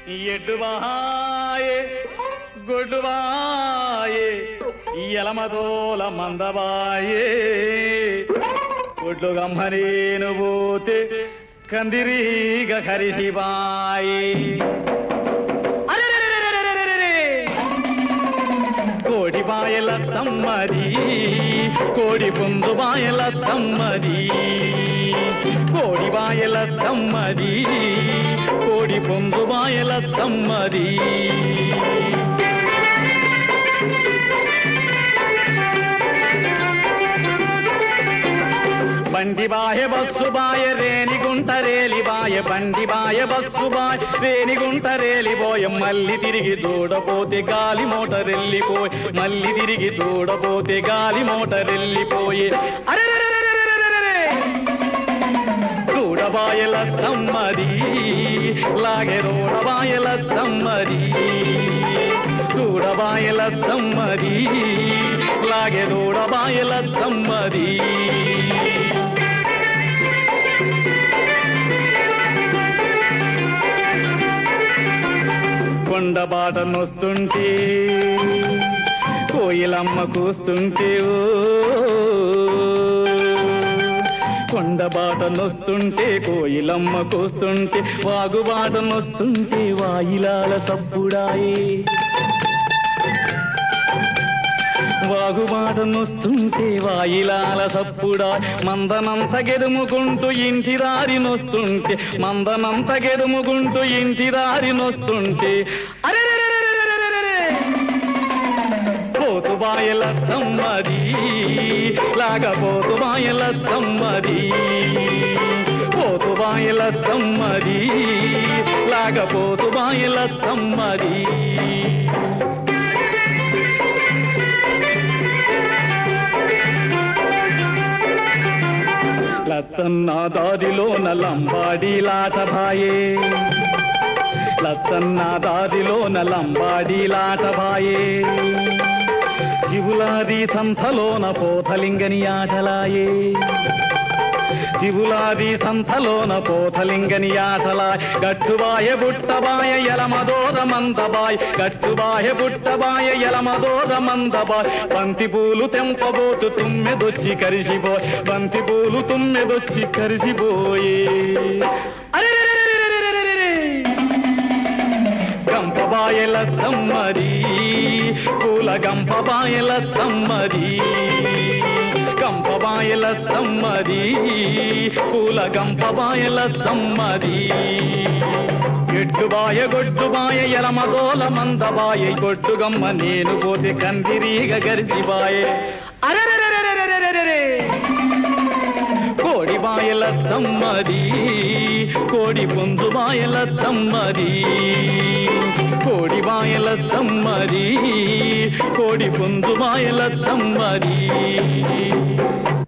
ఎడ్డువాయే గొడ్డువాయే ఎలమదోల మందవాయే ఒడ్లు గమ్మనేను పోతే కందిరీగ కరిసిబాయే కోడి బాయల తమ్మది కోడి పుందు బాయల తమ్మది కోడి బాయల తమ్మది కోడి పుందు బాయల తమ్మది బండి బాయ బస్సు బాయ రేణిగుంట రేలి బాయ బండి బాయ బస్సు బాయ రేణిగుంట రేలి పోయ మళ్ళీ తిరిగి దూడపోతే గాలి మోటరెళ్ళిపోయి మళ్ళీ తిరిగి దూడపోతే గాలి మోటరెళ్ళిపోయి అరే దూడబాయల తమ్మది లాగే దూడబాయల తమ్మది దూడబాయల తమ్మది లాగే దూడబాయల తమ్మది కొండబాట నొస్తుంటే కోయిలమ్మ కూస్తుంటే ఓ కొండబాట నొస్తుంటే కోయిలమ్మ కూస్తుంటే వాగుబాట నొస్తుంటే వాయిలాల సప్పుడాయే వాగుబాట నొస్తుంటే వాయిలాల సప్పుడా మందనంత గెదుముకుంటూ ఇంటి దారి నొస్తుంటే మందనంత గెదుముకుంటూ ఇంటి దారి నొస్తుంటే అరే పోతు బాయల తమ్మది లాగపోతు బాయల తమ్మది పోతు బాయల తమ్మది లాగపోతు బాయల తమ్మది లత్తన్న దారిలోన లంబాడీలాట భాయే లత్తన్న దారిలోన లంబాడీలాట భాయే శివులాది సంథలోన పోతలింగని ఆటలాయే శివులాది సంథలోన పోతలింగని ఆటలాయ్ గట్టుబాయ బుట్టబాయ ఎలమదోద మందబాయ్ గట్టుబాయ బుట్టబాయ ఎలమదోద మందబాయ్ బంతి పూలు తెంపబోతు తుమ్మెదొచ్చి కరిసిపోయ్ బంతి పూలు తుమ్మెదొచ్చి కరిసిపోయే అరే గంపబాయల తమ్మది పూల గంపబాయల తమ్మది గంపబాయల తమ్మది పూల గంపబాయల తమ్మది ఎడ్డుబాయ గొడ్డుబాయ ఎలమదోల మందబాయ గొడ్డుగమ్మ నేను పోతే కందిరీగ గరిసిబాయే అరెరెరెరెరెరెరెరెరె కోడి బాయల తమ్మది కోడి పుంజు బాయల తమ్మది కోడి బాయల తమ్మది కోడి పుంజు బాయల తమ్మది